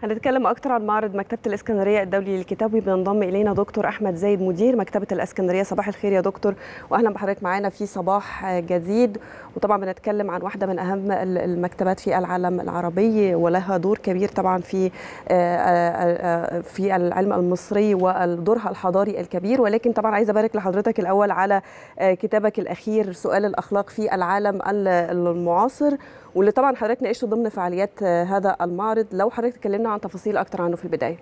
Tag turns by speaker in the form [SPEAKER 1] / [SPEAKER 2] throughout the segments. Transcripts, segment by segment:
[SPEAKER 1] هنتكلم اكتر عن معرض مكتبه الاسكندريه الدولي للكتاب وبينضم الينا دكتور احمد زايد مدير مكتبه الاسكندريه صباح الخير يا دكتور واهلا بحضرتك معانا في صباح جديد وطبعا بنتكلم عن واحده من اهم المكتبات في العالم العربي ولها دور كبير طبعا في في العلم المصري ودورها الحضاري الكبير ولكن طبعا عايزه ابارك لحضرتك الاول على كتابك الاخير سؤال الاخلاق في العالم المعاصر واللي طبعا حضرتك ناقشته ضمن فعاليات هذا المعرض لو حضرتك تكلمنا عن تفاصيل اكتر عنه في البدايه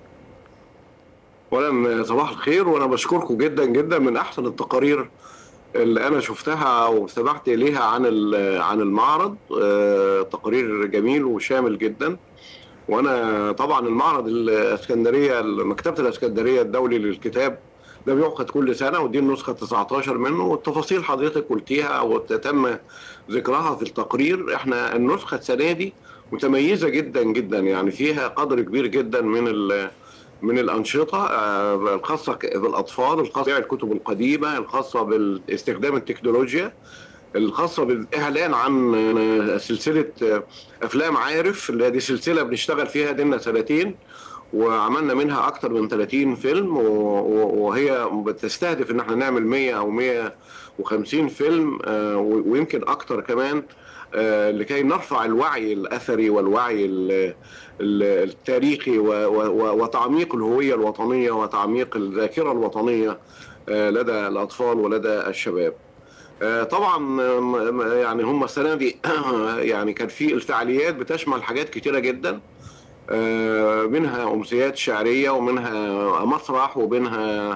[SPEAKER 2] اولا صباح الخير وانا بشكركم جدا جدا من احسن التقارير اللي انا شفتها واستمعت اليها عن عن المعرض تقرير جميل وشامل جدا وانا طبعا المعرض الاسكندريه مكتبه الاسكندريه الدولي للكتاب ده بيعقد كل سنه ودي النسخه 19 منه والتفاصيل حضرتك قلتيها وتم ذكرها في التقرير احنا النسخه السنه دي متميزه جدا جدا يعني فيها قدر كبير جدا من من الانشطه الخاصه بالاطفال الخاصه بالكتب القديمه الخاصه باستخدام التكنولوجيا الخاصه بالاعلان عن سلسله افلام عارف اللي دي سلسله بنشتغل فيها دينا سنتين وعملنا منها اكثر من 30 فيلم وهي بتستهدف ان احنا نعمل 100 او 150 فيلم ويمكن اكثر كمان لكي نرفع الوعي الاثري والوعي التاريخي وتعميق الهويه الوطنيه وتعميق الذاكره الوطنيه لدى الاطفال ولدى الشباب. طبعا يعني هم السنه دي يعني كان في الفعاليات بتشمل حاجات كتيره جدا منها امسيات شعريه ومنها مسرح ومنها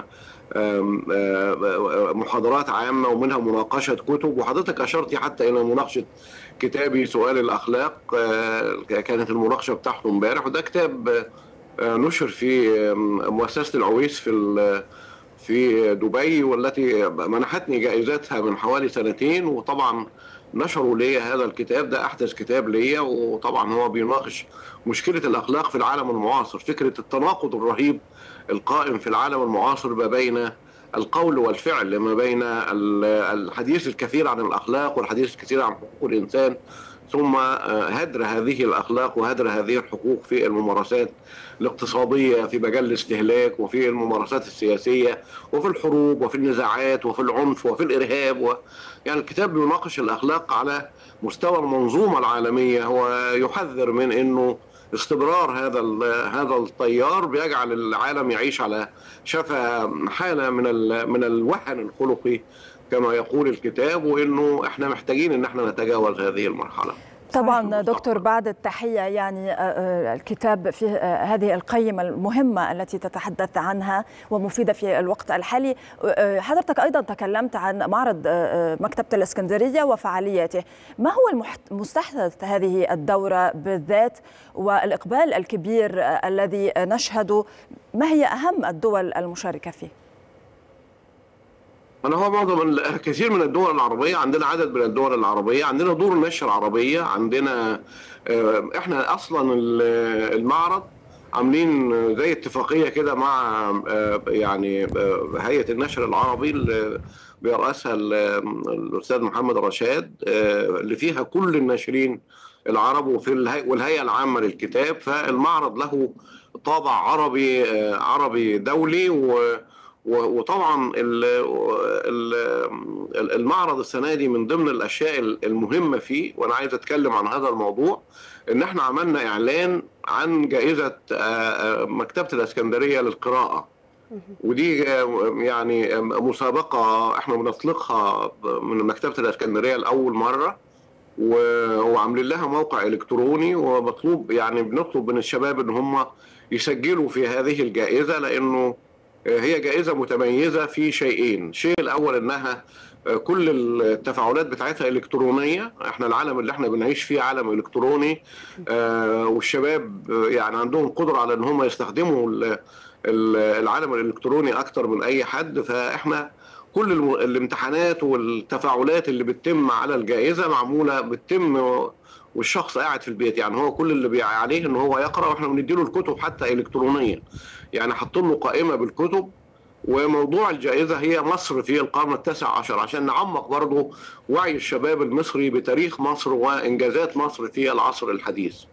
[SPEAKER 2] محاضرات عامه ومنها مناقشه كتب وحضرتك اشرتي حتى الى مناقشه كتابي سؤال الاخلاق كانت المناقشه بتاعته امبارح وده كتاب نشر في مؤسسه العويس في في دبي والتي منحتني جائزتها من حوالي سنتين وطبعا نشروا لي هذا الكتاب ده احدث كتاب ليا وطبعا هو بيناقش مشكله الاخلاق في العالم المعاصر فكره التناقض الرهيب القائم في العالم المعاصر ما بين القول والفعل ما بين الحديث الكثير عن الاخلاق والحديث الكثير عن حقوق الانسان ثم هدر هذه الاخلاق وهدر هذه الحقوق في الممارسات الاقتصاديه في مجال الاستهلاك وفي الممارسات السياسيه وفي الحروب وفي النزاعات وفي العنف وفي الارهاب و... يعني الكتاب بيناقش الاخلاق على مستوى المنظومه العالميه ويحذر من انه استمرار هذا هذا التيار بيجعل العالم يعيش على شفا حاله من من الوهن الخلقي كما يقول الكتاب وانه احنا محتاجين ان احنا نتجاوز هذه المرحله
[SPEAKER 3] طبعا دكتور بعد التحية يعني الكتاب في هذه القيمة المهمة التي تتحدث عنها ومفيدة في الوقت الحالي حضرتك أيضا تكلمت عن معرض مكتبة الإسكندرية وفعالياته ما هو المستحدث هذه الدورة بالذات والإقبال الكبير الذي نشهده ما هي أهم الدول المشاركة فيه؟
[SPEAKER 2] أنا هو معظم كثير من الدول العربية عندنا عدد من الدول العربية عندنا دور نشر عربية عندنا إحنا أصلا المعرض عاملين زي اتفاقية كده مع يعني هيئة النشر العربي اللي بيرأسها الأستاذ محمد رشاد اللي فيها كل الناشرين العرب وفي والهيئة العامة للكتاب فالمعرض له طابع عربي عربي دولي و وطبعا المعرض السنه دي من ضمن الاشياء المهمه فيه وانا عايز اتكلم عن هذا الموضوع ان احنا عملنا اعلان عن جائزه مكتبه الاسكندريه للقراءه ودي يعني مسابقه احنا بنطلقها من مكتبه الاسكندريه لاول مره وعاملين لها موقع الكتروني ومطلوب يعني بنطلب من الشباب ان هم يسجلوا في هذه الجائزه لانه هي جائزة متميزة في شيئين الشيء الأول أنها كل التفاعلات بتاعتها إلكترونية احنا العالم اللي احنا بنعيش فيه عالم إلكتروني والشباب يعني عندهم قدرة على أن هم يستخدموا العالم الإلكتروني أكتر من أي حد فاحنا كل الامتحانات والتفاعلات اللي بتتم على الجائزة معمولة بتتم والشخص قاعد في البيت يعني هو كل اللي عليه ان هو يقرا واحنا بنديله الكتب حتى الكترونيا يعني حاطين له قائمه بالكتب وموضوع الجائزه هي مصر في القرن التاسع عشر عشان نعمق برضه وعي الشباب المصري بتاريخ مصر وانجازات مصر في العصر الحديث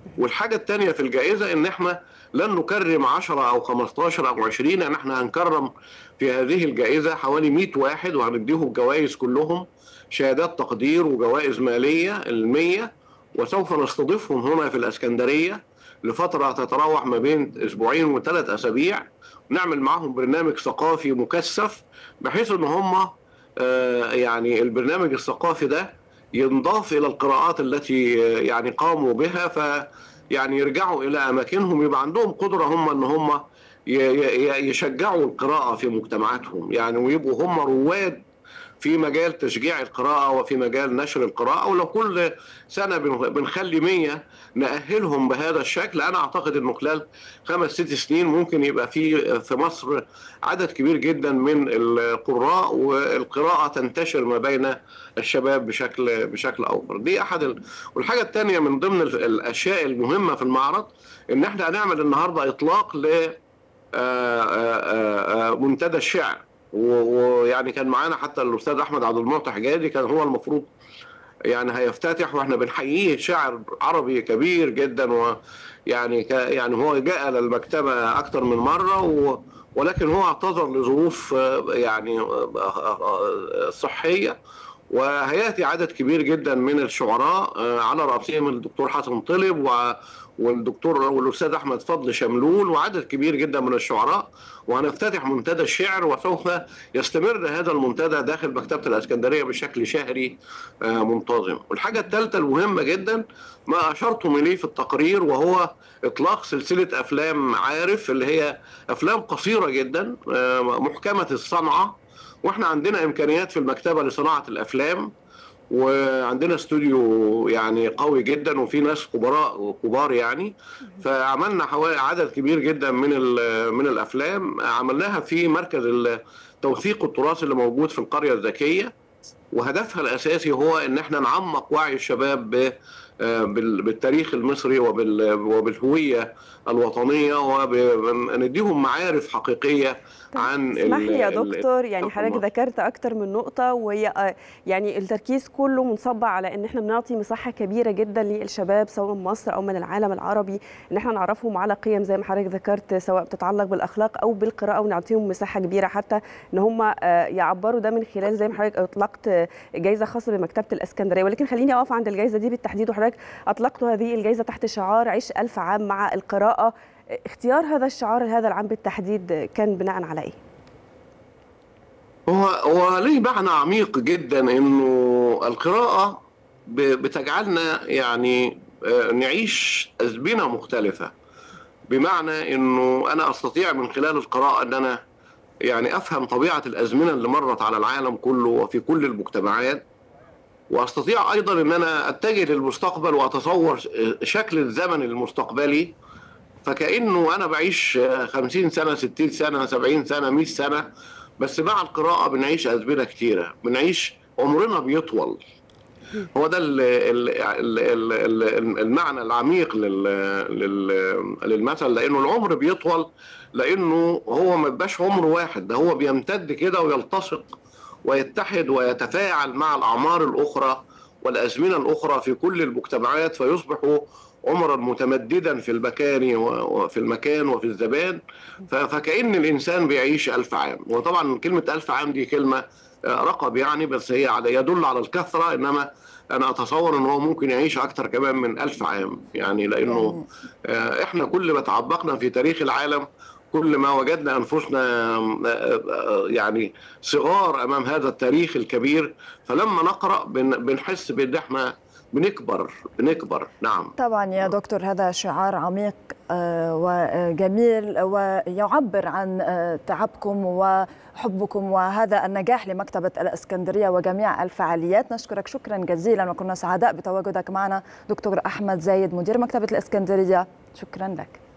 [SPEAKER 2] والحاجه الثانيه في الجائزه ان احنا لن نكرم 10 او 15 او 20 يعني احنا هنكرم في هذه الجائزه حوالي 100 واحد وهنديهم الجوائز كلهم شهادات تقدير وجوائز ماليه المية وسوف نستضيفهم هنا في الاسكندريه لفتره تتراوح ما بين اسبوعين وثلاث اسابيع نعمل معهم برنامج ثقافي مكثف بحيث ان هم يعني البرنامج الثقافي ده ينضاف الى القراءات التي يعني قاموا بها ف يعني يرجعوا الى اماكنهم يبقى عندهم قدره هم ان هم يشجعوا القراءه في مجتمعاتهم يعني ويبقوا هم رواد في مجال تشجيع القراءة وفي مجال نشر القراءة ولو كل سنة بنخلي 100 نأهلهم بهذا الشكل أنا أعتقد أنه خلال خمس ست سنين ممكن يبقى في في مصر عدد كبير جدا من القراء والقراءة تنتشر ما بين الشباب بشكل بشكل أوفر دي أحد ال... والحاجة الثانية من ضمن الأشياء المهمة في المعرض إن إحنا هنعمل النهاردة إطلاق ل منتدى الشعر ويعني كان معانا حتى الاستاذ احمد عبد المعطي حجازي كان هو المفروض يعني هيفتتح واحنا بنحييه شاعر عربي كبير جدا ويعني يعني هو جاء للمكتبه اكثر من مره و ولكن هو اعتذر لظروف يعني صحيه وهياتي عدد كبير جدا من الشعراء على راسهم الدكتور حسن طلب و والدكتور والاستاذ احمد فضل شملول وعدد كبير جدا من الشعراء وهنفتتح منتدى الشعر وسوف يستمر هذا المنتدى داخل مكتبه الاسكندريه بشكل شهري منتظم. والحاجه الثالثه المهمه جدا ما اشرتم اليه في التقرير وهو اطلاق سلسله افلام عارف اللي هي افلام قصيره جدا محكمه الصنعه واحنا عندنا امكانيات في المكتبه لصناعه الافلام وعندنا استوديو يعني قوي جدا وفي ناس خبراء كبار يعني فعملنا حوالي عدد كبير جدا من من الافلام عملناها في مركز توثيق التراث اللي موجود في القريه الذكيه وهدفها الاساسي هو ان احنا نعمق وعي الشباب بالتاريخ المصري وبالهويه الوطنيه ونديهم معارف حقيقيه عن
[SPEAKER 1] اسمح لي يا دكتور يعني حضرتك ذكرت اكتر من نقطه وهي يعني التركيز كله منصب على ان احنا بنعطي مساحه كبيره جدا للشباب سواء من مصر او من العالم العربي ان احنا نعرفهم على قيم زي ما حضرتك ذكرت سواء بتتعلق بالاخلاق او بالقراءه ونعطيهم مساحه كبيره حتى ان هم يعبروا ده من خلال زي ما حضرتك اطلقت جائزه خاصه بمكتبه الاسكندريه ولكن خليني اقف عند الجائزه دي بالتحديد وحضرتك اطلقت هذه الجائزه تحت شعار عيش ألف عام مع القراءه اختيار هذا الشعار هذا العام بالتحديد كان بناء على ايه؟
[SPEAKER 2] هو هو ليه معنى عميق جدا انه القراءه بتجعلنا يعني نعيش ازمنه مختلفه بمعنى انه انا استطيع من خلال القراءه ان انا يعني افهم طبيعه الازمنه اللي مرت على العالم كله وفي كل المجتمعات واستطيع ايضا ان انا اتجه للمستقبل واتصور شكل الزمن المستقبلي فكانه انا بعيش 50 سنه 60 سنه 70 سنه 100 سنه بس مع القراءه بنعيش ازمنه كتيره بنعيش عمرنا بيطول هو ده ال ال ال ال المعنى العميق للمثل لانه العمر بيطول لانه هو ما بيبقاش عمر واحد ده هو بيمتد كده ويلتصق ويتحد ويتفاعل مع الاعمار الاخرى والازمنه الاخرى في كل المجتمعات فيصبح عمرا متمددا في المكان وفي المكان وفي الزمان فكأن الإنسان بيعيش ألف عام وطبعا كلمة ألف عام دي كلمة رقم يعني بس هي على يدل على الكثرة إنما أنا أتصور إن هو ممكن يعيش أكثر كمان من ألف عام يعني لأنه إحنا كل ما تعمقنا في تاريخ العالم كل ما وجدنا انفسنا يعني صغار امام هذا التاريخ الكبير فلما نقرا بنحس بان احنا بنكبر بنكبر نعم
[SPEAKER 3] طبعا يا دكتور هذا شعار عميق وجميل ويعبر عن تعبكم وحبكم وهذا النجاح لمكتبة الإسكندرية وجميع الفعاليات نشكرك شكرا جزيلا وكنا سعداء بتواجدك معنا دكتور أحمد زايد مدير مكتبة الإسكندرية شكرا لك